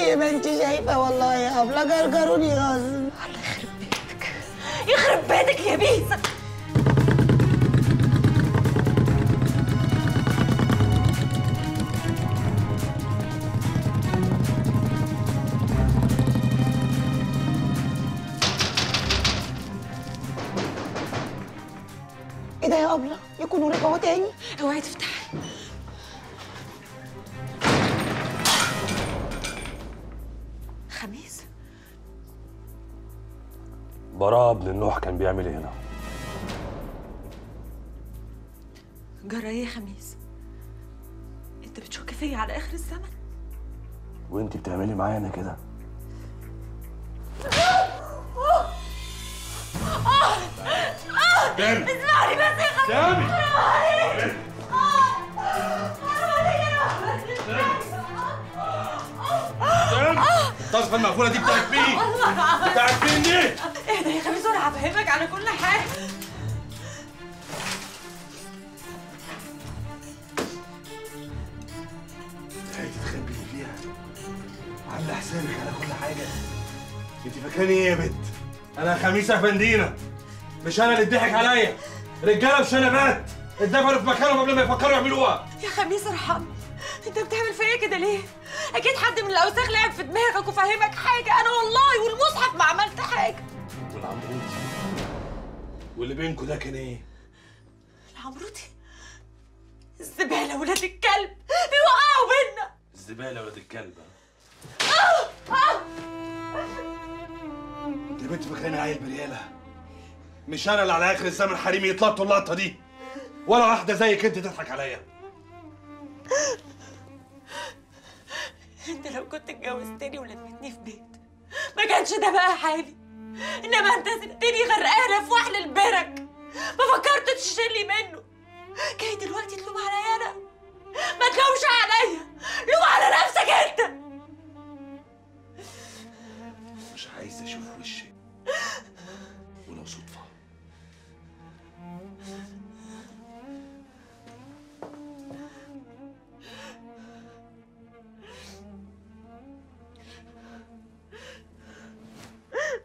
زي ما انت شايفه والله يا ابله جرجروني غصب يخرب بيتك يا بيسا ايه ده يا ابله يكونوا رجعوا تاني اوعي تفتحي خميس براء بن النوح كان بيعمل ايه هنا؟ جرى ايه يا خميس انت بتشك فيا على اخر الزمن وانت بتعملي معايا انا كده؟ اسمعني بس يا خميس سامي الطرفة المقفولة دي بتاعت مين؟ بتاعت مين دي؟ اهدى يا خميس وانا هفهمك على كل حاجه انت تخبي لي فيها عامله حسابك على كل حاجه انت فاكراني ايه يا بنت انا خميس افندينا مش انا اللي اتضحك عليا رجاله بشنبات اتدفنوا في مكانهم قبل ما يفكروا يعملوها يا خميس ارحمني انت بتعمل فيا كده ليه اكيد حد من الاوساخ لعب في دماغك وفهمك حاجه انا والله والمصحف ما عملت حاجه والعمروتي واللي بينكوا ده كان ايه؟ العمروتي الزباله ولاد الكلب بيوقعوا بينا الزباله ولاد الكلب آه! آه! انت يا بنت فاكراني عيل برياله مش انا اللي على اخر الزمن حريمي يطلطوا اللقطه دي ولا واحده زيك انت تضحك عليا انت لو كنت اتجوزتني ولمتني في بيت ما كانش ده بقى حالي انما انت سبتني غرقانه في وحل البرك ما فكرتش تشيلي منه جاي دلوقتي تلوم عليا انا ما تلومش عليا لوم على نفسك انت مش عايز اشوف وشك ولو صدفه